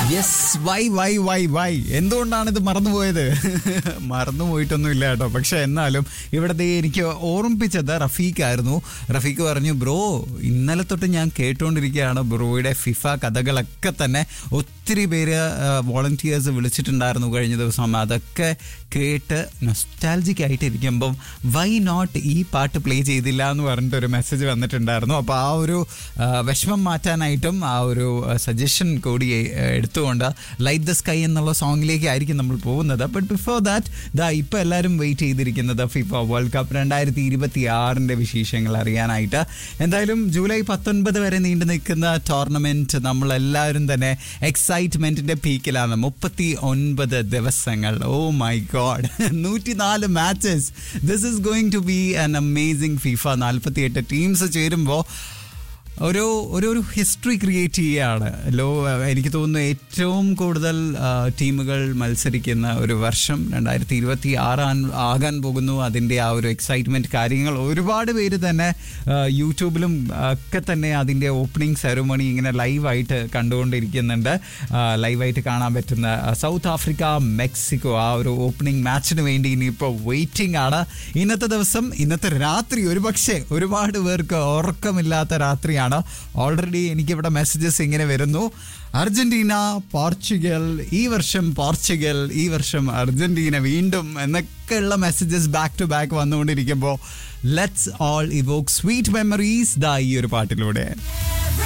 yes why why why why എന്തുകൊണ്ടാണ് ഇത് മറന്നുപോയത് മറന്നുപോയിട്ടൊന്നും ഇല്ല കേട്ടോ പക്ഷെ എന്നാലും ഇവിടത്തെ എനിക്ക് ഓർമ്മിപ്പിച്ചത് റഫീഖ് ആയിരുന്നു റഫീഖ് പറഞ്ഞു ബ്രോ ഇന്നലെ തൊട്ട് ഞാൻ കേട്ടുകൊണ്ടിരിക്കുകയാണ് ബ്രോയുടെ ഫിഫ കഥകളൊക്കെ തന്നെ ഒത്തിരി പേര് വോളണ്ടിയേഴ്സ് വിളിച്ചിട്ടുണ്ടായിരുന്നു കഴിഞ്ഞ ദിവസം അതൊക്കെ കേട്ട് നൊസ്റ്റാലജിക് ആയിട്ട് ഇരിക്കുമ്പം വൈ നോട്ട് ഈ പാട്ട് പ്ലേ ചെയ്തില്ല എന്ന് പറഞ്ഞിട്ട് ഒരു മെസ്സേജ് വന്നിട്ടുണ്ടായിരുന്നു അപ്പോൾ ആ ഒരു ആ, വിഷമം മാറ്റാനായിട്ടും ആ ഒരു സജഷൻ കൂടി ആ, എടുത്തുകൊണ്ട് ലൈറ്റ് ദ സ്കൈ എന്നുള്ള സോങ്ങിലേക്ക് ആയിരിക്കും നമ്മൾ പോകുന്നത് ബട്ട് ബിഫോർ ദാറ്റ് ദാ ഇപ്പോൾ എല്ലാവരും വെയിറ്റ് ചെയ്തിരിക്കുന്നത് ഫിഫ വേൾഡ് കപ്പ് രണ്ടായിരത്തി ഇരുപത്തി ആറിൻ്റെ വിശേഷങ്ങൾ അറിയാനായിട്ട് എന്തായാലും ജൂലൈ പത്തൊൻപത് വരെ നീണ്ടു നിൽക്കുന്ന ടോർണമെൻറ്റ് നമ്മളെല്ലാവരും തന്നെ എക്സൈറ്റ്മെൻറ്റിൻ്റെ പീക്കിലാണ് മുപ്പത്തി ഒൻപത് ദിവസങ്ങൾ ഓ മൈ ഗോഡ് നൂറ്റിനാല് matches this is going to be an amazing FIFA നാൽപ്പത്തിയെട്ട് ടീംസ് ചേരുമ്പോൾ ഒരു ഒരു ഒരു ഹിസ്റ്ററി ക്രിയേറ്റ് ചെയ്യുകയാണ് ലോ എനിക്ക് തോന്നുന്നു ഏറ്റവും കൂടുതൽ ആ, ടീമുകൾ മത്സരിക്കുന്ന ഒരു വർഷം രണ്ടായിരത്തി ഇരുപത്തി ആറാൻ ആകാൻ പോകുന്നു അതിൻ്റെ ആ ഒരു എക്സൈറ്റ്മെൻറ്റ് കാര്യങ്ങൾ ഒരുപാട് പേര് തന്നെ ആ, യൂട്യൂബിലും ഒക്കെ തന്നെ അതിൻ്റെ ഓപ്പണിംഗ് സെറമണി ഇങ്ങനെ ലൈവായിട്ട് കണ്ടുകൊണ്ടിരിക്കുന്നുണ്ട് ആ, ലൈവായിട്ട് കാണാൻ പറ്റുന്ന ആ, സൗത്ത് ആഫ്രിക്ക മെക്സിക്കോ ആ ഒരു ഓപ്പണിംഗ് മാച്ചിന് വേണ്ടി ഇനിയിപ്പോൾ വെയിറ്റിംഗ് ആണ് ഇന്നത്തെ ദിവസം ഇന്നത്തെ രാത്രി ഒരുപക്ഷെ ഒരുപാട് പേർക്ക് ഉറക്കമില്ലാത്ത രാത്രിയാണ് ഓൾറെഡി എനിക്കിവിടെ മെസ്സേജസ് ഇങ്ങനെ വരുന്നു അർജന്റീന പോർച്ചുഗൽ ഈ വർഷം പോർച്ചുഗൽ ഈ വർഷം അർജന്റീന വീണ്ടും എന്നൊക്കെയുള്ള മെസ്സേജസ് ബാക്ക് ടു ബാക്ക് വന്നുകൊണ്ടിരിക്കുമ്പോൾ let's all evoke sweet memories ദാ ഈ ഒരു പാട്ടിലൂടെ